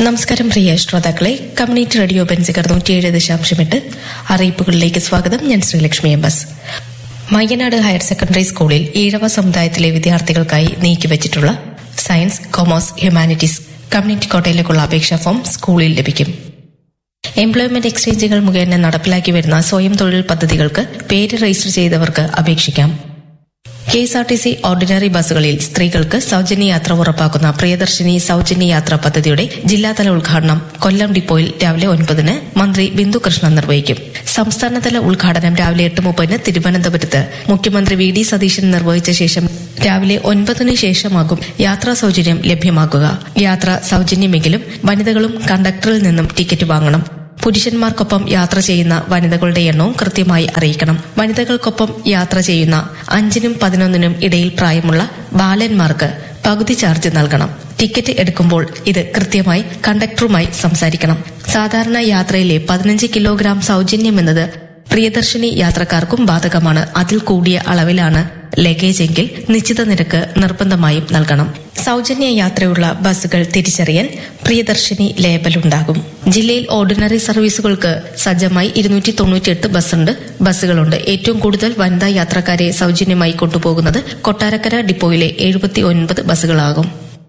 നമസ്കാരം പ്രിയ ശ്രോതാക്കളെ community radio Benziger നൂറ്റിയേഴ് ദശാംശം എട്ട് അറിയിപ്പുകളിലേക്ക് സ്വാഗതം ഞാൻ Sreelakshmi M S Mayyanad higher secondary സ്കൂളിൽ ഈഴവ സമുദായത്തിലെ വിദ്യാർത്ഥികൾക്കായി നീക്കിവച്ചിട്ടുള്ള സയൻസ് കൊമേഴ്സ് ഹ്യൂമാനിറ്റീസ് കമ്മ്യൂണിറ്റി കോട്ടയിലേക്കുള്ള അപേക്ഷാ ഫോം സ്കൂളിൽ ലഭിക്കും എംപ്ലോയ്മെന്റ് എക്സ്ചേഞ്ചുകൾ മുഖേന നടപ്പിലാക്കി വരുന്ന സ്വയം തൊഴിൽ പദ്ധതികൾക്ക് പേര് രജിസ്റ്റർ ചെയ്തവർക്ക് അപേക്ഷിക്കാം K S R T C ordinary ബസ്സുകളിൽ സ്ത്രീകൾക്ക് സൌജന്യ യാത്ര ഉറപ്പാക്കുന്ന പ്രിയദർശിനി സൌജന്യ യാത്രാ പദ്ധതിയുടെ ജില്ലാതല ഉദ്ഘാടനം കൊല്ലം ഡിപ്പോയിൽ രാവിലെ ഒൻപതിന് മന്ത്രി ബിന്ദു കൃഷ്ണൻ നിർവഹിക്കും സംസ്ഥാനതല ഉദ്ഘാടനം രാവിലെ എട്ട് മുപ്പതിന് തിരുവനന്തപുരത്ത് മുഖ്യമന്ത്രി വി ഡി സതീശൻ നിർവഹിച്ച ശേഷം രാവിലെ ഒൻപതിന് ശേഷമാകും യാത്രാ സൌജന്യം ലഭ്യമാക്കുക യാത്ര സൌജന്യമെങ്കിലും വനിതകളും കണ്ടക്ടറിൽ നിന്നും ടിക്കറ്റ് വാങ്ങണം പുരുഷന്മാർക്കൊപ്പം യാത്ര ചെയ്യുന്ന വനിതകളുടെ എണ്ണവും കൃത്യമായി അറിയിക്കണം വനിതകൾക്കൊപ്പം യാത്ര ചെയ്യുന്ന അഞ്ചിനും പതിനൊന്നിനും ഇടയിൽ പ്രായമുള്ള ബാലന്മാർക്ക് പകുതി ചാർജ് നൽകണം ടിക്കറ്റ് എടുക്കുമ്പോൾ ഇത് കൃത്യമായി കണ്ടക്ടറുമായി സംസാരിക്കണം സാധാരണ യാത്രയിലെ പതിനഞ്ച് കിലോഗ്രാം സൌജന്യം എന്നത് പ്രിയദർശിനി യാത്രക്കാർക്കും ബാധകമാണ് അതിൽ കൂടിയ അളവിലാണ് ലഗേജ് എങ്കിൽ നിശ്ചിത നിരക്ക് നിർബന്ധമായും നൽകണം സൌജന്യ യാത്രയുള്ള ബസ്സുകൾ തിരിച്ചറിയാൻ പ്രിയദർശിനി ലേബൽ ഉണ്ടാകും ജില്ലയിൽ ഓർഡിനറി സർവീസുകൾക്ക് സജ്ജമായി ഇരുന്നൂറ്റി തൊണ്ണൂറ്റിയെട്ട് ബസ്സുണ്ട് ബസ്സുകളുണ്ട് ഏറ്റവും കൂടുതൽ വനിതാ യാത്രക്കാരെ സൌജന്യമായി കൊണ്ടുപോകുന്നത് കൊട്ടാരക്കര ഡിപ്പോയിലെ എഴുപത്തി ഒൻപത് ബസ്സുകളാകും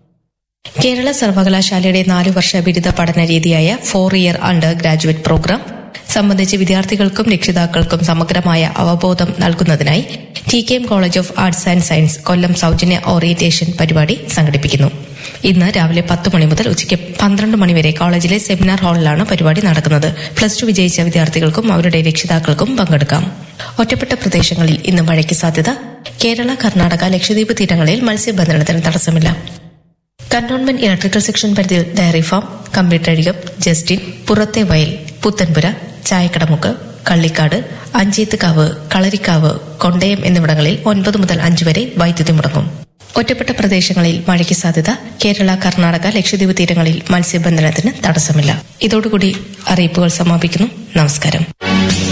കേരള സർവകലാശാലയുടെ നാലു വർഷ ബിരുദ പഠന രീതിയായ four year undergraduate programme സംബന്ധിച്ച് വിദ്യാർത്ഥികൾക്കും രക്ഷിതാക്കൾക്കും സമഗ്രമായ അവബോധം നൽകുന്നതിനായി T K M college of arts and science Kollam സൌജന്യ ഓറിയന്റേഷൻ പരിപാടി സംഘടിപ്പിക്കുന്നു ഇന്ന് രാവിലെ പത്ത് മണി മുതൽ ഉച്ചയ്ക്ക് പന്ത്രണ്ട് മണിവരെ കോളേജിലെ സെമിനാർ ഹാളിലാണ് പരിപാടി നടക്കുന്നത് പ്ലസ് ടു വിജയിച്ച വിദ്യാർത്ഥികൾക്കും അവരുടെ രക്ഷിതാക്കൾക്കും പങ്കെടുക്കാം ഒറ്റപ്പെട്ട പ്രദേശങ്ങളിൽ ഇന്ന് മഴയ്ക്ക് സാധ്യത കേരള കർണാടക ലക്ഷദ്വീപ് തീരങ്ങളിൽ മത്സ്യബന്ധനത്തിന് തടസ്സമില്ല കന്റോൺമെന്റ് ഇലക്ട്രിക്കൽ സെക്ഷൻ പരിധിയിൽ ഡയറി ഫാം കമ്പ്യൂട്ടറികം ജസ്റ്റിൻ പുറത്തെ വയൽ പുത്തൻപുര ചായക്കടമുക്ക് കള്ളിക്കാട് അഞ്ചേത്തുകാവ് കളരിക്കാവ് കൊണ്ടയം എന്നിവിടങ്ങളിൽ ഒൻപത് മുതൽ അഞ്ച് വരെ വൈദ്യുതി മുടങ്ങും ഒറ്റപ്പെട്ട പ്രദേശങ്ങളിൽ മഴയ്ക്ക് സാധ്യത കേരള കർണാടക ലക്ഷദ്വീപ് തീരങ്ങളിൽ മത്സ്യബന്ധനത്തിന് തടസ്സമില്ല ഇതോടുകൂടി അറിയിപ്പുകൾ സമാപിക്കുന്നു നമസ്കാരം